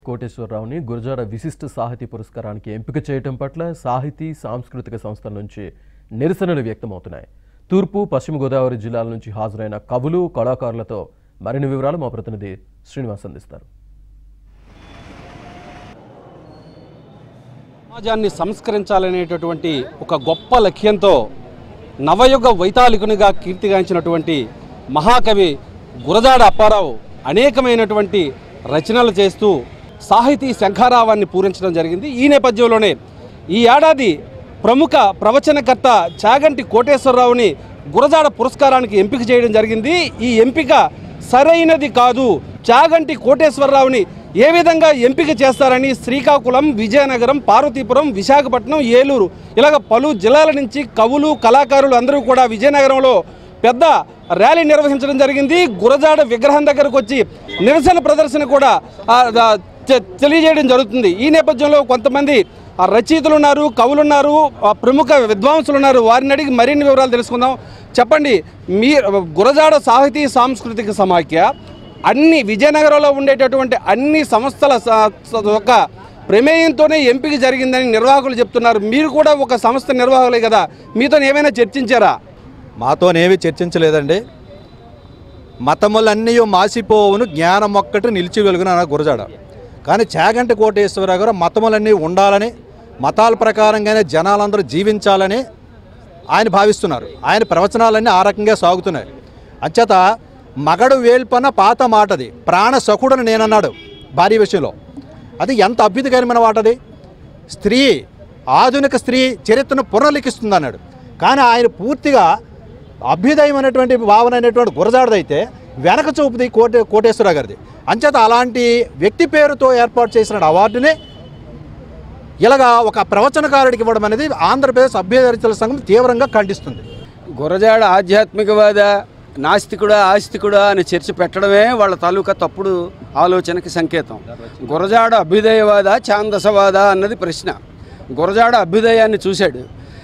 కోటేశ్వరరావుని గురజాడ విశిష్ట సాహితీ పురస్కారానికి ఎంపిక చేయటం పట్ల సాహితీ సాంస్కృతిక సంస్థల నుంచి నిరసనలు వ్యక్తమవుతున్నాయి తూర్పు పశ్చిమ గోదావరి జిల్లాల నుంచి హాజరైన కవులు కళాకారులతో మరిన్ని వివరాలు మా ప్రతినిధి శ్రీనివాస్ అందిస్తారు సమాజాన్ని సంస్కరించాలనేటటువంటి ఒక గొప్ప లక్ష్యంతో నవయుగ వైతాళికునిగా కీర్తిగాంచినటువంటి మహాకవి గురజాడ అప్పారావు అనేకమైనటువంటి రచనలు చేస్తూ సాహితీ శంఖారావాన్ని పూరించడం జరిగింది ఈ నేపథ్యంలోనే ఈ ఏడాది ప్రముఖ ప్రవచనకర్త చాగంటి కోటేశ్వరరావుని గురజాడ పురస్కారానికి ఎంపిక చేయడం జరిగింది ఈ ఎంపిక సరైనది కాదు చాగంటి కోటేశ్వరరావుని ఏ విధంగా ఎంపిక చేస్తారని శ్రీకాకుళం విజయనగరం పార్వతీపురం విశాఖపట్నం ఏలూరు ఇలాగ పలు జిల్లాల నుంచి కవులు కళాకారులు అందరూ కూడా విజయనగరంలో పెద్ద ర్యాలీ నిర్వహించడం జరిగింది గురజాడ విగ్రహం దగ్గరకు వచ్చి నిరసన ప్రదర్శన కూడా ఆ, ఆ, తె- తెలియజేయడం జరుగుతుంది ఈ నేపథ్యంలో కొంతమంది ఆ, రచయితలు ఉన్నారు కవులు ఉన్నారు ఆ, ప్రముఖ విద్వాంసులు ఉన్నారు వారిని అడిగి మరిన్ని వివరాలు తెలుసుకుందాం చెప్పండి మీ గురజాడ సాహితీ సాంస్కృతిక సమాఖ్య అన్ని విజయనగరంలో ఉండేటటువంటి అన్ని సంస్థల స- స- యొక్క ప్రమేయంతోనే ఎంపిక జరిగిందని నిర్వాహకులు చెప్తున్నారు మీరు కూడా ఒక సంస్థ నిర్వాహకులే కదా మీతో ఏమైనా చర్చించారా మాతోనేవి చర్చించలేదండి మతములన్నీ మాసిపోవును జ్ఞానం ఒక్కటి నిలిచి వెలుగున అన్న గురజాడ కానీ చాగంటి కోటేశ్వరరావు గారు మతములన్నీ ఉండాలని మతాల ప్రకారంగానే జనాలందరూ జీవించాలని ఆయన భావిస్తున్నారు ఆయన ప్రవచనాలన్నీ ఆ రకంగా సాగుతున్నాయి అంచేత మగడు వేల్పన పాత మాటది ప్రాణ సఖుడని నేనన్నాడు భార్య విషయంలో అది ఎంత అభ్యుతకరమైన మాటది స్త్రీ ఆధునిక స్త్రీ చరిత్రను పునర్లిఖిస్తుంది అన్నాడు కానీ ఆయన పూర్తిగా అభ్యుదయమైనటువంటి భావన అయినటువంటి గురజాడదైతే వెనక చూపుది కోటే కోటేశ్వరరావు గారిది అంచేత అలాంటి వ్యక్తి పేరుతో ఏర్పాటు చేసిన అవార్డుని ఇలాగా ఒక ప్రవచనకారుడికి ఇవ్వడం అనేది ఆంధ్రప్రదేశ్ అభ్యర్థుల సంఘం తీవ్రంగా ఖండిస్తుంది గురజాడ ఆధ్యాత్మికవాద నాస్తికుడా ఆస్తికుడా అని చర్చ పెట్టడమే వాళ్ళ తాలూకా తప్పుడు ఆలోచనకి సంకేతం గురజాడ అభ్యుదయవాద ఛాందసవాద అన్నది ప్రశ్న గురజాడ అభ్యుదయాన్ని చూశాడు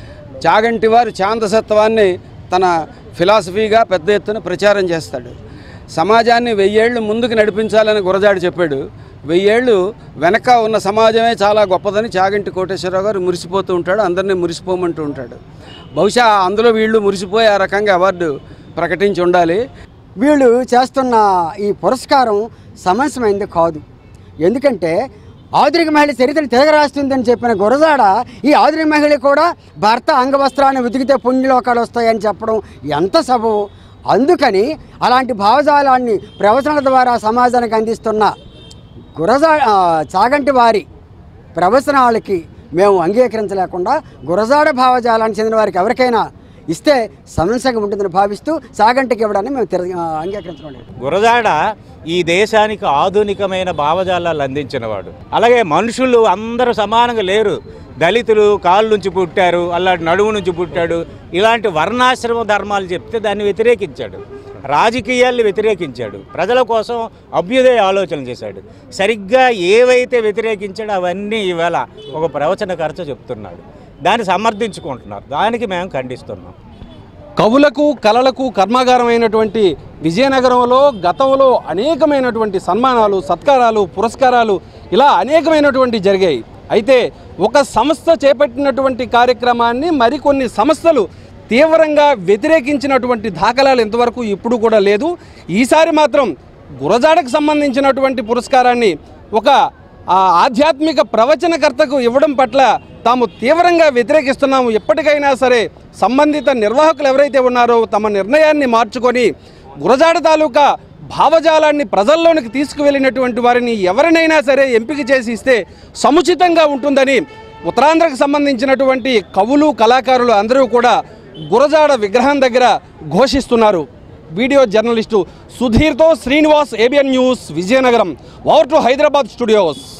చాగంటి వారు ఛాందసత్వాన్ని తన ఫిలాసఫీగా పెద్ద ఎత్తున ప్రచారం చేస్తాడు సమాజాన్ని వెయ్యేళ్ళు ముందుకు నడిపించాలని గురజాడ చెప్పాడు వెయ్యేళ్ళు వెనక ఉన్న సమాజమే చాలా గొప్పదని చాగంటి కోటేశ్వరరావు గారు మురిసిపోతూ ఉంటాడు అందరినీ మురిసిపోమంటూ ఉంటాడు బహుశా అందులో వీళ్ళు మురిసిపోయి ఆ రకంగా అవార్డు ప్రకటించి ఉండాలి వీళ్ళు చేస్తున్న ఈ పురస్కారం సమస్యమైంది కాదు ఎందుకంటే ఆధునిక మహిళ చరిత్ర తిరగరాస్తుందని చెప్పిన గురజాడ ఈ ఆధునిక మహిళ కూడా భర్త అంగవస్త్రాన్ని ఉతికితే పుణ్యలోకాలు వస్తాయని చెప్పడం ఎంత సబవు అందుకని అలాంటి భావజాలాన్ని ప్రవచనాల ద్వారా సమాజానికి అందిస్తున్న గురజా ఆ, చాగంటి వారి ప్రవచనాలకి మేము అంగీకరించలేకుండా గురజాడ భావజాలానికి చెందిన వారికి ఎవరికైనా ఇస్తే సమస్యగా ఉంటుందని భావిస్తూ సాగంటికి ఇవ్వడాన్ని మేము తిర ఆ, అంగీకరించడం లేదు గురజాడ ఈ దేశానికి ఆధునికమైన భావజాలాలు అందించినవాడు అలాగే మనుషులు అందరూ సమానంగా లేరు దళితులు కాళ్ళు నుంచి పుట్టారు అలాంటి నడుము నుంచి పుట్టాడు ఇలాంటి వర్ణాశ్రమ ధర్మాలు చెప్తే దాన్ని వ్యతిరేకించాడు రాజకీయాల్ని వ్యతిరేకించాడు ప్రజల కోసం అభ్యుదయ ఆలోచన చేశాడు సరిగ్గా ఏవైతే వ్యతిరేకించాడో అవన్నీ ఈవేళ ఒక ప్రవచనకర్త చెప్తున్నాడు దాన్ని సమర్థించుకుంటున్నారు దానికి మేము ఖండిస్తున్నాం కవులకు కళలకు కర్మాగారం అయినటువంటి విజయనగరంలో గతంలో అనేకమైనటువంటి సన్మానాలు సత్కారాలు పురస్కారాలు ఇలా అనేకమైనటువంటి జరిగాయి అయితే ఒక సంస్థ చేపట్టినటువంటి కార్యక్రమాన్ని మరికొన్ని సంస్థలు తీవ్రంగా వ్యతిరేకించినటువంటి దాఖలాలు ఇంతవరకు ఇప్పుడు కూడా లేదు ఈసారి మాత్రం గురజాడకు సంబంధించినటువంటి పురస్కారాన్ని ఒక ఆ ఆధ్యాత్మిక ప్రవచనకర్తకు ఇవ్వడం పట్ల తాము తీవ్రంగా వ్యతిరేకిస్తున్నాము ఎప్పటికైనా సరే సంబంధిత నిర్వాహకులు ఎవరైతే ఉన్నారో తమ నిర్ణయాన్ని మార్చుకొని గురజాడ తాలూకా భావజాలాన్ని ప్రజల్లోనికి తీసుకువెళ్ళినటువంటి వారిని ఎవరినైనా సరే ఎంపిక చేసి ఇస్తే సముచితంగా ఉంటుందని ఉత్తరాంధ్రకు సంబంధించినటువంటి కవులు కళాకారులు అందరూ కూడా గురజాడ విగ్రహం దగ్గర ఘోషిస్తున్నారు వీడియో జర్నలిస్టు సుధీర్తో Srinivas ABN news Vizianagaram over to Hyderabad studios